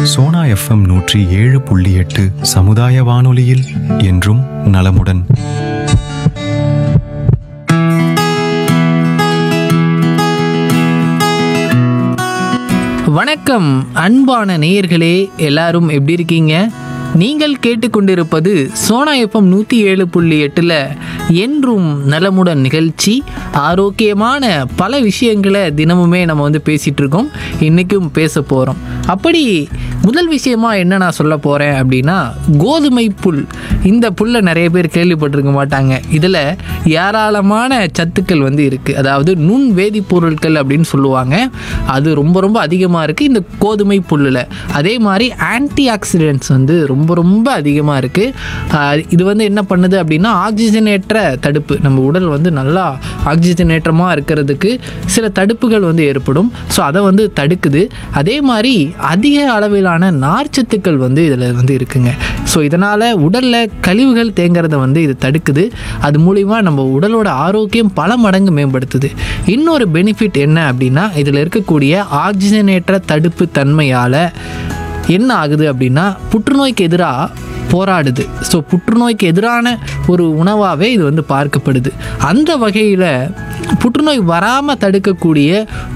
Sona FM நூற்றி ஏழு புள்ளி எட்டு சமுதாய வானொலியில் என்றும் நலமுடன் வணக்கம் அன்பான நேயர்களே எல்லாரும் எப்படி இருக்கீங்க நீங்கள் கேட்டுக்கொண்டிருப்பது சோனா எஃப்எம் நூற்றி ஏழு புள்ளி எட்டில் என்றும் நலமுடன் நிகழ்ச்சி ஆரோக்கியமான பல விஷயங்களை தினமுமே நம்ம வந்து பேசிகிட்டு இருக்கோம் இன்றைக்கும் பேச போகிறோம் அப்படி முதல் விஷயமா என்ன நான் சொல்ல போகிறேன் அப்படின்னா கோதுமை புல் இந்த புல்லை நிறைய பேர் கேள்விப்பட்டிருக்க மாட்டாங்க இதில் ஏராளமான சத்துக்கள் வந்து இருக்குது அதாவது நுண் வேதிப்பொருட்கள் அப்படின்னு சொல்லுவாங்க அது ரொம்ப ரொம்ப அதிகமாக இருக்குது இந்த கோதுமை புல்லில் அதே மாதிரி ஆன்டி ஆக்சிடென்ட்ஸ் வந்து ரொம்ப ரொம்ப அதிகமாக இருக்குது இது வந்து என்ன பண்ணுது அப்படின்னா ஆக்சிஜனேற்ற தடுப்பு நம்ம உடல் வந்து நல்லா ஆக்சிஜனேற்றமாக இருக்கிறதுக்கு சில தடுப்புகள் வந்து ஏற்படும் ஸோ அதை வந்து தடுக்குது அதே மாதிரி அதிக அளவிலான நார்ச்சத்துக்கள் வந்து இதில் வந்து இருக்குங்க ஸோ இதனால் உடலில் கழிவுகள் தேங்குறத வந்து இது தடுக்குது அது மூலிமா நம்ம உடலோட ஆரோக்கியம் பல மடங்கு மேம்படுத்துது இன்னொரு பெனிஃபிட் என்ன அப்படின்னா இதில் இருக்கக்கூடிய ஆக்சிஜனேற்ற தடுப்பு தன்மையால் என்ன ஆகுது அப்படின்னா புற்றுநோய்க்கு எதிராக போராடுது ஸோ புற்றுநோய்க்கு எதிரான ஒரு உணவாகவே இது வந்து பார்க்கப்படுது அந்த வகையில் புற்றுநோய் வராமல் தடுக்கக்கூடிய